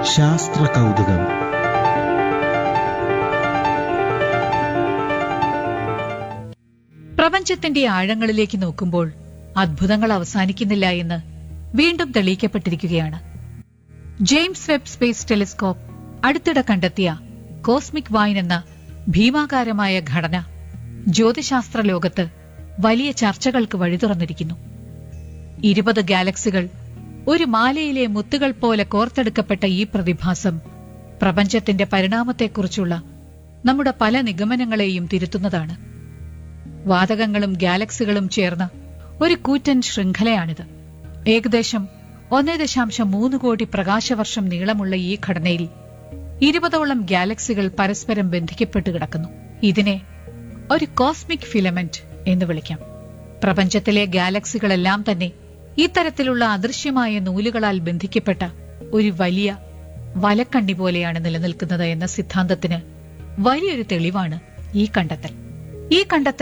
ശാസ്ത്ര കൗതുകം പ്രപഞ്ചത്തിന്റെ ആഴങ്ങളിലേക്ക് നോക്കുമ്പോൾ അത്ഭുതങ്ങൾ അവസാനിക്കുന്നില്ല എന്ന് വീണ്ടും തെളിയിക്കപ്പെട്ടിരിക്കുകയാണ് ജെയിംസ് വെബ് സ്പേസ് ടെലിസ്കോപ്പ് അടുത്തിടെ കണ്ടെത്തിയ കോസ്മിക് വായിൻ എന്ന ഭീമാകാരമായ ഘടന ജ്യോതിശാസ്ത്ര ലോകത്ത് വലിയ ചർച്ചകൾക്ക് വഴി തുറന്നിരിക്കുന്നു ഇരുപത് ഗാലക്സികൾ ഒരു മാലയിലെ മുത്തുകൾ പോലെ കോർത്തെടുക്കപ്പെട്ട ഈ പ്രതിഭാസം പ്രപഞ്ചത്തിന്റെ പരിണാമത്തെക്കുറിച്ചുള്ള നമ്മുടെ പല നിഗമനങ്ങളെയും തിരുത്തുന്നതാണ് വാതകങ്ങളും ഗാലക്സികളും ചേർന്ന ഒരു കൂറ്റൻ ശൃംഖലയാണിത് ഏകദേശം ഒന്നേ ദശാംശം മൂന്ന് കോടി പ്രകാശവർഷം നീളമുള്ള ഈ ഘടനയിൽ ഇരുപതോളം ഗാലക്സികൾ പരസ്പരം ബന്ധിക്കപ്പെട്ട് കിടക്കുന്നു ഇതിനെ ഒരു കോസ്മിക് ഫിലമെന്റ് എന്ന് വിളിക്കാം പ്രപഞ്ചത്തിലെ ഗാലക്സികളെല്ലാം തന്നെ ഇത്തരത്തിലുള്ള അദൃശ്യമായ നൂലുകളാൽ ബന്ധിക്കപ്പെട്ട ഒരു വലിയ വലക്കണ്ണി പോലെയാണ് നിലനിൽക്കുന്നത് എന്ന സിദ്ധാന്തത്തിന് വലിയൊരു തെളിവാണ് ഈ കണ്ടെത്തൽ ഈ കണ്ടെത്തൽ